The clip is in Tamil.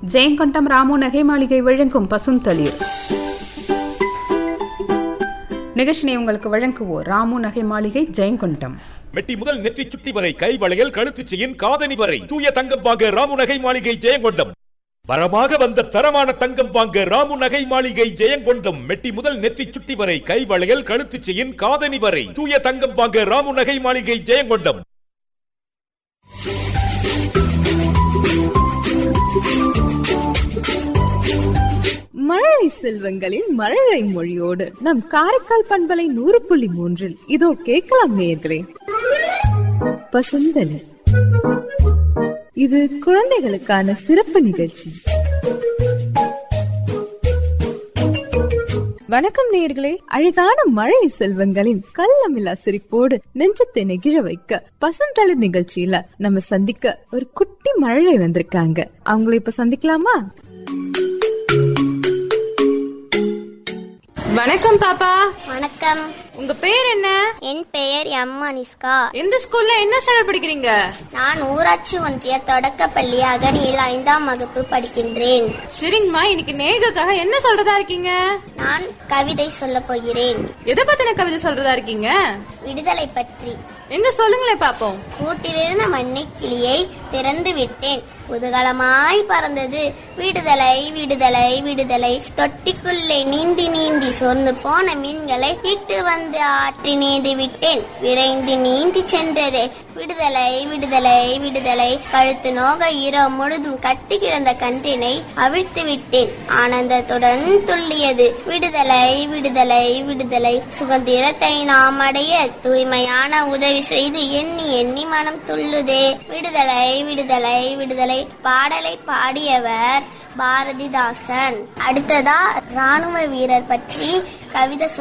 ஜெயங்கொண்டம் ராமு நகை மாளிகை வழங்கும் பசுந்தளிர் நிகழ்ச்சினை உங்களுக்கு வழங்குவோர் ராமு நகை மாளிகை ஜெயங்கொண்டம் மெட்டி முதல் நெற்றி சுட்டி வரை கை வளையல் கழுத்து செயின் காதணி வரை தூய தங்கம் வாங்க ராமு நகை மாளிகை ஜெயங்கொண்டம் வரமாக வந்த தரமான தங்கம் வாங்க ராமு நகை மாளிகை ஜெயங்கொண்டம் மெட்டி முதல் நெத்தி சுட்டி வரை கை வளையல் கழுத்து செயின் காதணி வரை தூய தங்கம் வாங்க ராமு நகை மாளிகை ஜெயங்கொண்டம் மழலை செல்வங்களின் மழலை மொழியோடு நம் காரைக்கால் பண்பலை நூறு புள்ளி மூன்றில் இதோ கேட்கலாம் நேயர்களே பசுந்தலி இது குழந்தைகளுக்கான சிறப்பு நிகழ்ச்சி வணக்கம் நேயர்களே அழகான மழை செல்வங்களின் கள்ளமில்லா சிரிப்போடு நெஞ்சத்தை நெகிழ வைக்க பசுந்தளிர் நிகழ்ச்சியில நம்ம சந்திக்க ஒரு குட்டி மழலை வந்திருக்காங்க அவங்கள இப்ப சந்திக்கலாமா வணக்கம் பாப்பா வணக்கம் உங்க பேர் என்ன என் பெயர் எம் அனிஸ்கா எந்த ஸ்கூல்ல என்ன ஸ்டாண்டர்ட் படிக்கிறீங்க நான் ஊராட்சி ஒன்றிய தொடக்கப்பள்ளி அகனியில் ஐந்தாம் வகுப்பு படிக்கின்றேன் சரிங்கம்மா இன்னைக்கு நேகாக்காக என்ன சொல்றதா இருக்கீங்க நான் கவிதை சொல்லப் போகிறேன் எதை பத்தின கவிதை சொல்றதா இருக்கீங்க விடுதலை பற்றி எங்க சொல்லுங்களேன் பாப்போம் கூட்டிலிருந்த மண்ணை கிளியை திறந்து விட்டேன் குதூகலமாய் பறந்தது விடுதலை விடுதலை விடுதலை தொட்டிக்குள்ளே நீந்தி நீந்தி சோர்ந்து போன மீன்களை இட்டு வந்து ஆற்றி நீந்தி விட்டேன் விரைந்து நீந்தி சென்றதே விடுதலை விடுதலை விடுதலை கழுத்து நோக இரவு முழுதும் கட்டி கிடந்த கன்றினை அவிழ்த்து விட்டேன் ஆனந்தத்துடன் துள்ளியது விடுதலை விடுதலை விடுதலை சுதந்திரத்தை நாம் அடைய தூய்மையான உதவி செய்து எண்ணி எண்ணி மனம் துள்ளுதே விடுதலை விடுதலை விடுதலை பாடலை பாடியவர் பாரதிதாசன் அடுத்ததா ராணுவ வீரர் பற்றி கவிதை